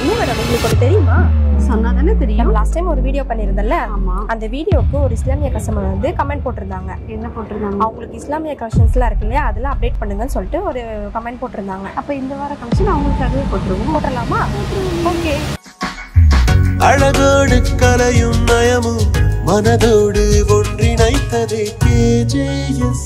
Ramya madam உங்களுக்கு ஒன்று தெரியுமா சொன்னா தானே தெரியும் நம்ம லாஸ்ட் டைம் ஒரு வீடியோ பண்ணியிருந்தோம்ல ஆமா அந்த வீடியோக்கு ஒரு இஸ்லாமிய கஸ்டமர் வந்து கமெண்ட் போட்டிருந்தாங்க என்ன போட்டிருந்தாங்க அவங்களுக்கு இஸ்லாமிய கலெக்ஷன்ஸ்லாம் இருக்கு இல்லையா அதெல்லாம் அப்டேட் பண்ணுங்கன்னு சொல்லிட்டு ஒரு கமெண்ட் போட்டிருந்தாங்க அப்ப இந்த வார கலெக்ஷன் அவங்களுக்காகவே போட்டுருவோம் போட்டுடலாமா ஓகே அழகோடு கலையும் நயமும் மனதோடு ஒன்றிணைத்ததே கேஜேஎஸ்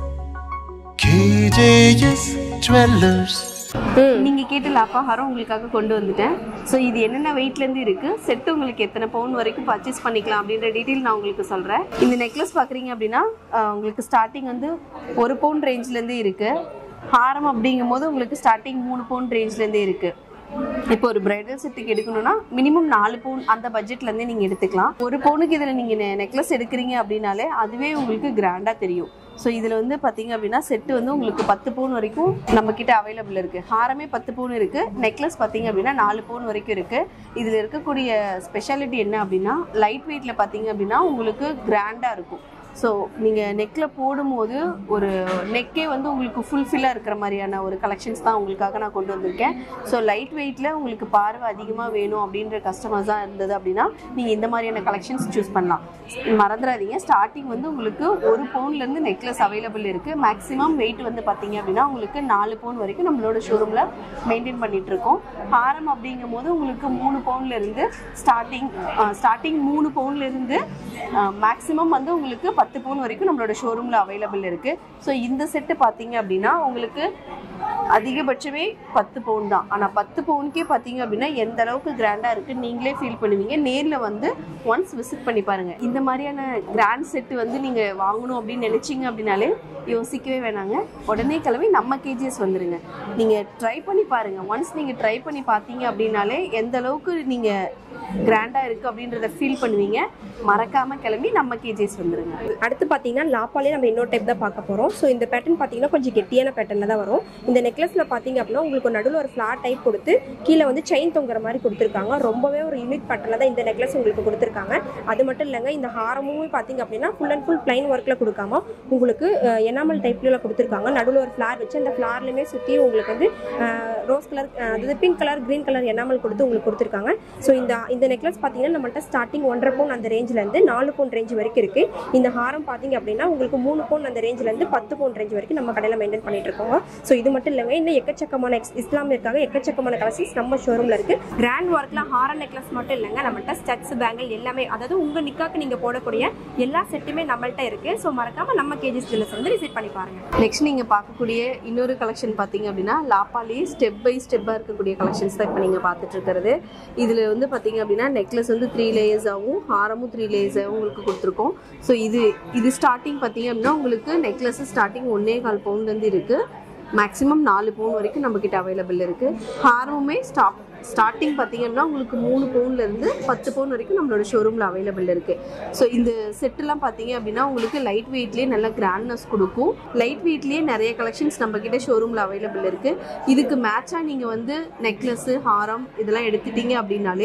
கேஜேஎஸ் ஜுவல்லர்ஸ் நீங்க கேட்ட லாப்பாகாரம் உங்களுக்காக கொண்டு வந்துட்டேன் ஸோ இது என்னென்ன வெயிட்ல இருந்து இருக்கு செட் உங்களுக்கு எத்தனை பவுன் வரைக்கும் பர்ச்சேஸ் பண்ணிக்கலாம் அப்படின்ற டீட்டெயில் நான் உங்களுக்கு சொல்றேன் இந்த நெக்லஸ் பாக்குறீங்க அப்படின்னா ஆஹ், உங்களுக்கு ஸ்டார்டிங் வந்து ஒரு பவுன் ரேஞ்ச்ல இருந்து இருக்கு ஹாரம் அப்படிங்கும் போது உங்களுக்கு ஸ்டார்டிங் மூணு பவுன் ரேஞ்ச்ல இருந்தே இருக்கு இப்போ ஒரு பிரைடல் செட்டுக்கு எடுக்கணும்னா மினிமம் நாலு பவுன் அந்த பட்ஜெட்ல இருந்தே நீங்க எடுத்துக்கலாம் ஒரு பவுனுக்கு இதுல நீங்க நெக்லஸ் எடுக்கிறீங்க அப்படின்னாலே அதுவே உங்களுக்கு கிராண்டா தெரியும் ஸோ இதில் வந்து பார்த்தீங்க அப்படின்னா செட்டு வந்து உங்களுக்கு பத்து பவுன் வரைக்கும் நம்ம கிட்ட அவைலபிள் இருக்கு ஹாரமே பத்து பவுன் இருக்கு நெக்லஸ் பார்த்தீங்க அப்படின்னா நாலு பவுன் வரைக்கும் இருக்கு இதில் இருக்கக்கூடிய ஸ்பெஷாலிட்டி என்ன அப்படின்னா லைட் வெயிட்ல பார்த்தீங்க அப்படின்னா உங்களுக்கு கிராண்டாக இருக்கும் ஸோ நீங்கள் நெக்கில் போடும்போது ஒரு நெக்கே வந்து உங்களுக்கு ஃபுல்ஃபில்லாக இருக்கிற மாதிரியான ஒரு கலெக்ஷன்ஸ் தான் உங்களுக்காக நான் கொண்டு வந்திருக்கேன் ஸோ லைட் வெயிட்டில் உங்களுக்கு பார்வை அதிகமாக வேணும் அப்படின்ற கஸ்டமர்ஸ் தான் இருந்தது அப்படின்னா நீங்கள் இந்த மாதிரியான கலெக்ஷன்ஸ் சூஸ் பண்ணலாம் மறந்துடாதீங்க ஸ்டார்டிங் வந்து உங்களுக்கு ஒரு பவுன்லேருந்து நெக்லஸ் அவைலபிள் இருக்குது மேக்ஸிமம் வெயிட் வந்து பார்த்தீங்க அப்படின்னா உங்களுக்கு நாலு பவுன் வரைக்கும் நம்மளோட ஷோரூமில் மெயின்டைன் பண்ணிட்டு இருக்கோம் ஹாரம் அப்படிங்கும் போது உங்களுக்கு மூணு பவுன்ல இருந்து ஸ்டார்டிங் ஸ்டார்டிங் மூணு பவுன்ல இருந்து மேக்ஸிமம் வந்து உங்களுக்கு பத்து பவுன் வரைக்கும் நம்மளோட ஷோரூமில் அவைலபிள் இருக்கு ஸோ இந்த செட்டு பார்த்தீங்க அப்படின்னா உங்களுக்கு அதிகபட்சமே பத்து பவுன் தான் ஆனால் பத்து பவுனுக்கே பார்த்தீங்க அப்படின்னா எந்த அளவுக்கு கிராண்டாக இருக்குன்னு நீங்களே ஃபீல் பண்ணுவீங்க நேரில் வந்து ஒன்ஸ் விசிட் பண்ணி பாருங்க இந்த மாதிரியான கிராண்ட் செட்டு வந்து நீங்கள் வாங்கணும் அப்படின்னு நினைச்சீங்க அப்படின்னாலே யோசிக்கவே வேணாங்க உடனே கிளம்பி நம்ம கேஜிஎஸ் வந்துருங்க நீங்கள் ட்ரை பண்ணி பாருங்க ஒன்ஸ் நீங்கள் ட்ரை பண்ணி பார்த்தீங்க அப்படின்னாலே எந்த அளவுக்கு நீங்கள் கிராண்டாக இருக்குது அப்படின்றத ஃபீல் பண்ணுவீங்க மறக்காம கிளம்பி நம்ம கேஜிஎஸ் வந்துருங்க அடுத்து பார்த்தீங்கன்னா லாப்பாலே நம்ம இன்னொரு டைப் தான் பார்க்க போகிறோம் ஸோ இந்த பேட்டர்ன் பார்த்தீங்கன்னா கொஞ்சம் கெட்டியான பேட்டர்னில் தான் வரும் இந்த நெக்லஸில் பார்த்தீங்க அப்படின்னா உங்களுக்கு நடுவில் ஒரு ஃப்ளாட் டைப் கொடுத்து கீழே வந்து செயின் தொங்குற மாதிரி கொடுத்துருக்காங்க ரொம்பவே ஒரு யூனிக் பேட்டர்னில் தான் இந்த நெக்லஸ் உங்களுக்கு கொடுத்துருக்காங்க அது மட்டும் இல்லைங்க இந்த ஹாரமும் பார்த்தீங்க அப்படின்னா ஃபுல் அண்ட் ஃபுல் பிளைன் ஒர்க்கில் கொடுக்காம உங்களுக்கு எனாமல் டைப்ல கொடுத்துருக்காங்க நடுவில் ஒரு ஃப்ளார் வச்சு அந்த ஃப்ளார்லையுமே சுற்றி உங்களுக்கு வந்து ரோஸ் கலர் அதாவது pink colour green colour enamel கொடுத்து உங்களுக்கு கொடுத்துருக்காங்க ஸோ இந்த இந்த நெக்லஸ் பார்த்தீங்கன்னா நம்மள்ட்ட ஸ்டார்டிங் ஒன்றரை பவுன் அந்த ரேஞ்சிலேருந்து நாலு பவுன் ரேஞ்ச் வரைக்கும் இருக்குது இந்த ஹாரம் பார்த்தீங்க அப்படின்னா உங்களுக்கு மூணு பவுன் அந்த ரேஞ்சிலேருந்து பத்து பவுன் ரேஞ்ச் வரைக்கும் நம்ம கடையில் மெயின்டைன் பண்ணிட்டு இருக்கோம் ஸோ இது மட்டும் இல்லைங்க இன்னும் எக்கச்சக்கமான எக்ஸ் இஸ்லாமியருக்காக எக்கச்சக்கமான கலெக்ஷன்ஸ் நம்ம ஷோரூமில் இருக்குது கிராண்ட் ஒர்க்கில் ஹாரம் நெக்லஸ் மட்டும் இல்லைங்க நம்மள்ட்ட ஸ்டட்ஸ் பேங்கிள் எல்லாமே அதாவது உங்கள் நிக்காக்கு நீங்கள் போடக்கூடிய எல்லா செட்டுமே நம்மள்ட்ட இருக்குது ஸோ மறக்காமல் நம்ம கேஜிஸ் ஜுவல்லர்ஸ் வந்து விசிட் பண்ணி பாருங்கள் நெக்ஸ்ட் நீங்கள் பார்க்கக்கூடிய இன்னொரு கலெக்ஷன் பார்த்தீங்க அப்படின்னா லாப்பாலேயே ஸ்டெப் பை ஸ்டெப்பாக இருக்கக்கூடிய கலெக்ஷன்ஸ் தான் இப்போ நீங்கள் பார்த்துட்டு இருக்கிறது இதில் வந்து பார்த்தீங்க அப்படின்னா நெக்லஸ் வந்து த்ரீ லேயர்ஸாகவும் ஹாரமும் த்ரீ லேயர்ஸாகவும் உங்களுக்கு கொடுத்துருக்கோம் ஸோ இது இது ஸ்டார்டிங் பார்த்தீங்க அப்படின்னா உங்களுக்கு நெக்லஸ் ஸ்டார்டிங் ஒன்னே கால் பவுண்ட்லேருந்து இருக்குது மேக்ஸிமம் நாலு பவுன் வரைக்கும் நம்மக்கிட்ட அவைலபிள் இருக்குது ஹாரமுமே ஸ்டாப் ஸ்டார்டிங் பார்த்தீங்கன்னா உங்களுக்கு மூணு பவுன்ல இருந்து பத்து பவுன் வரைக்கும் நம்மளோட ஷோரூமில் அவைலபிள் இருக்கு ஸோ இந்த செட்டுலாம் பார்த்தீங்க அப்படின்னா உங்களுக்கு லைட் வெயிட்லேயே நல்ல கிராண்ட்னஸ் கொடுக்கும் லைட் வெயிட்லேயே நிறைய கலெக்ஷன்ஸ் நம்ம கிட்ட ஷோரூமில் அவைலபிள் இருக்கு இதுக்கு மேட்சாக நீங்கள் வந்து நெக்லஸ்ஸு ஹாரம் இதெல்லாம் எடுத்துட்டீங்க அப்படின்னாலே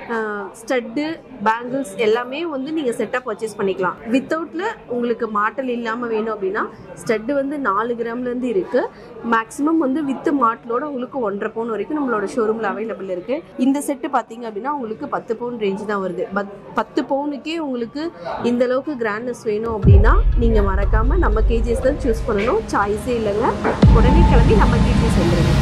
ஸ்டட்டு பேங்கிள்ஸ் எல்லாமே வந்து நீங்கள் செட்டாக பர்ச்சேஸ் பண்ணிக்கலாம் வித்தவுட்டில் உங்களுக்கு மாட்டல் இல்லாமல் வேணும் அப்படின்னா ஸ்டட்டு வந்து நாலு கிராம்லேருந்து இருக்குது மேக்ஸிமம் வந்து வித்து மாட்டலோட உங்களுக்கு ஒன்றரை பவுன் வரைக்கும் நம்மளோட ஷோரூமில் அவைலபிள் இருக்குது இந்த செட்டு பார்த்தீங்க அப்படின்னா உங்களுக்கு பத்து பவுன் ரேஞ்ச் தான் வருது பத் பத்து பவுனுக்கே உங்களுக்கு இந்த அளவுக்கு கிராண்ட்னஸ் வேணும் அப்படின்னா நீங்கள் மறக்காமல் நம்ம கேஜிஎஸ் தான் சூஸ் பண்ணணும் சாய்ஸே இல்லைங்க உடனே கிளம்பி நம்ம கேஜிஎஸ் வந்துடுங்க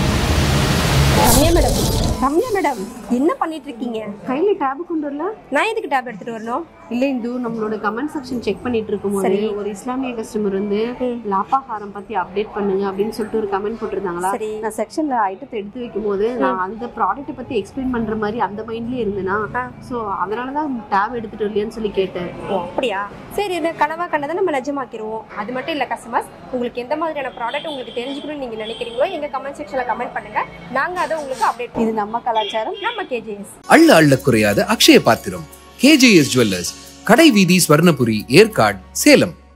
ரம்யா மேடம் ரம்யா மேடம் என்ன பண்ணிட்டு இருக்கீங்க கையில் டேபு கொண்டு வரல நான் எதுக்கு டேப் எடுத்துட்டு வரணும் இல்ல இந்து நம்மளோட கமெண்ட் செக்ஷன் செக் பண்ணிட்டு இருக்கும்போது சரி. ஒரு இஸ்லாமிய கஸ்டமர் வந்து ம். லாப்பாஹாரம் பத்தி அப்டேட் பண்ணுங்க அப்படின்னு சொல்லிட்டு ஒரு கமெண்ட் போட்டிருந்தாங்களா சரி. நான் செக்ஷன்ல ஐட்டத்தை எடுத்து வைக்கும் போது நான் அந்த ப்ராடக்ட்டை பத்தி எக்ஸ்பிளைன் பண்ற மாதிரி அந்த மைண்ட்லயே இருந்தேனா ஆ. சோ அதனாலதான் டேப் எடுத்துட்டு வரலையான்னு சொல்லி கேட்டேன் ஓ அப்படியா சரி இது கனவா கண்டதை நம்ம நிஜமாக்கிடுவோம் அது மட்டும் இல்லை கஸ்டமர்ஸ் உங்களுக்கு எந்த மாதிரியான ப்ராடக்ட் உங்களுக்கு தெரிஞ்சுக்கணும்னு நீங்கள் நினைக்கிறீங்களோ எங்கள் கமெண்ட் செக்ஷனில் கமெண்ட் பண்ணுங்க நாங்கள் அதை உங்களுக்கு அப்டேட் இது நம்ம கலாச்சாரம் நம்ம கேஜிஎஸ் அள்ள அள்ள குறையாத அக்ஷய பாத்திரம் கேஜேஎஸ் ஜுவல்லர்ஸ் கடை வீதி ஸ்வர்ணபுரி ஏற்காடு சேலம்